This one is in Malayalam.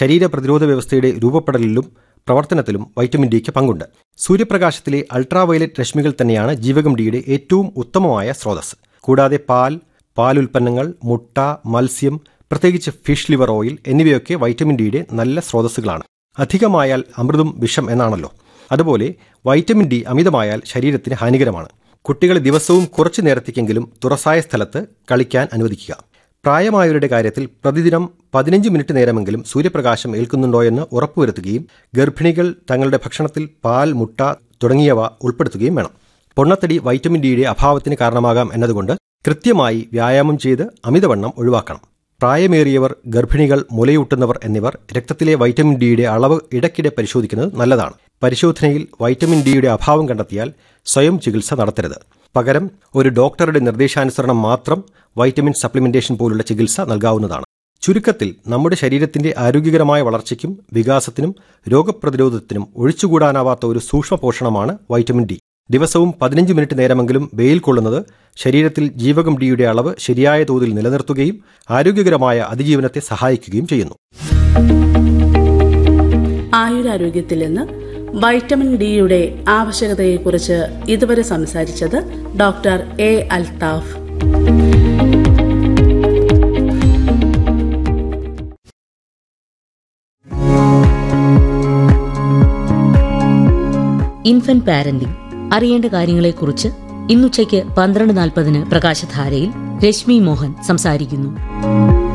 ശരീര പ്രതിരോധ വ്യവസ്ഥയുടെ രൂപപ്പെടലിലും പ്രവർത്തനത്തിലും വൈറ്റമിൻ ഡിക്ക് പങ്കുണ്ട് സൂര്യപ്രകാശത്തിലെ അൾട്രാവയലറ്റ് രശ്മികൾ തന്നെയാണ് ജീവകം ഡിയുടെ ഏറ്റവും ഉത്തമമായ സ്രോതസ് കൂടാതെ പാൽ പാലുൽപ്പന്നങ്ങൾ മുട്ട മത്സ്യം പ്രത്യേകിച്ച് ഫിഷ് ലിവർ ഓയിൽ എന്നിവയൊക്കെ വൈറ്റമിൻ ഡിയുടെ നല്ല സ്രോതസ്സുകളാണ് അധികമായാൽ അമൃതും വിഷം എന്നാണല്ലോ അതുപോലെ വൈറ്റമിൻ ഡി അമിതമായാൽ ശരീരത്തിന് ഹാനികരമാണ് കുട്ടികളെ ദിവസവും കുറച്ചു നേരത്തേക്കെങ്കിലും തുറസായ സ്ഥലത്ത് കളിക്കാൻ അനുവദിക്കുക പ്രായമായവരുടെ കാര്യത്തിൽ പ്രതിദിനം പതിനഞ്ച് മിനിറ്റ് നേരമെങ്കിലും സൂര്യപ്രകാശം ഏൽക്കുന്നുണ്ടോയെന്ന് ഉറപ്പുവരുത്തുകയും ഗർഭിണികൾ തങ്ങളുടെ ഭക്ഷണത്തിൽ പാൽ മുട്ട തുടങ്ങിയവ ഉൾപ്പെടുത്തുകയും വേണം പൊണ്ണത്തടി വൈറ്റമിൻ ഡിയുടെ അഭാവത്തിന് കാരണമാകാം എന്നതുകൊണ്ട് കൃത്യമായി വ്യായാമം ചെയ്ത് അമിതവണ്ണം ഒഴിവാക്കണം പ്രായമേറിയവർ ഗർഭിണികൾ മുലയൂട്ടുന്നവർ എന്നിവർ രക്തത്തിലെ വൈറ്റമിൻ ഡിയുടെ അളവ് ഇടയ്ക്കിടെ പരിശോധിക്കുന്നത് നല്ലതാണ് പരിശോധനയിൽ വൈറ്റമിൻ ഡിയുടെ അഭാവം കണ്ടെത്തിയാൽ സ്വയം ചികിത്സ നടത്തരുത് പകരം ഒരു ഡോക്ടറുടെ നിർദ്ദേശാനുസരണം മാത്രം വൈറ്റമിൻ സപ്ലിമെന്റേഷൻ പോലുള്ള ചികിത്സ നൽകാവുന്നതാണ് ചുരുക്കത്തിൽ നമ്മുടെ ശരീരത്തിന്റെ ആരോഗ്യകരമായ വളർച്ചയ്ക്കും വികാസത്തിനും രോഗപ്രതിരോധത്തിനും ഒഴിച്ചുകൂടാനാവാത്ത ഒരു സൂക്ഷ്മ പോഷണമാണ് വൈറ്റമിൻ ഡി ദിവസവും പതിനഞ്ച് മിനിറ്റ് നേരമെങ്കിലും വെയിൽ കൊള്ളുന്നത് ശരീരത്തിൽ ജീവകം ഡിയുടെ അളവ് ശരിയായ തോതിൽ നിലനിർത്തുകയും ആരോഗ്യകരമായ അതിജീവനത്തെ സഹായിക്കുകയും ചെയ്യുന്നു ആയുരാരോഗ്യത്തിൽ നിന്ന് വൈറ്റമിൻ ഡിയുടെ ആവശ്യകതയെക്കുറിച്ച് ഇതുവരെ സംസാരിച്ചത് doctor A Althaf infant parenting അറിയേണ്ട കാര്യങ്ങളെക്കുറിച്ച് ഇന്നുച്ചയ്ക്ക് പന്ത്രണ്ട് നാൽപ്പതിന് പ്രകാശധാരയിൽ രശ്മി മോഹൻ സംസാരിക്കുന്നു